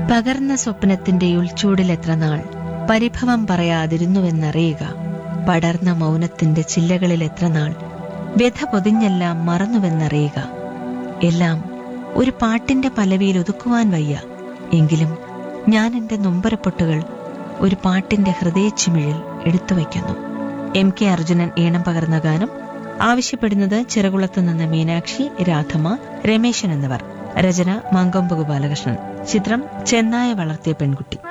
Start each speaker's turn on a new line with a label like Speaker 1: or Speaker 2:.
Speaker 1: പകർന്ന സ്വപ്നത്തിന്റെ ഉൾച്ചൂടിൽ എത്ര നാൾ പരിഭവം പറയാതിരുന്നുവെന്നറിയുക പടർന്ന മൗനത്തിന്റെ ചില്ലകളിൽ എത്ര നാൾ വ്യഥ പൊതിഞ്ഞെല്ലാം മറന്നുവെന്നറിയുക എല്ലാം ഒരു പാട്ടിന്റെ പലവിയിൽ ഒതുക്കുവാൻ വയ്യ എങ്കിലും ഞാൻ എന്റെ നൊമ്പരപ്പൊട്ടുകൾ ഒരു പാട്ടിന്റെ ഹൃദയച്ചിമിഴിൽ എടുത്തു വയ്ക്കുന്നു എം കെ അർജുനൻ ഈണം പകർന്ന ഗാനം ആവശ്യപ്പെടുന്നത് ചിറകുളത്ത് നിന്ന് മീനാക്ഷി രാധമ്മ രമേശൻ എന്നിവർ രചന മങ്കൊമ്പ് ഗോപാലകൃഷ്ണൻ ചിത്രം ചെന്നായ വളർത്തിയ പെൺകുട്ടി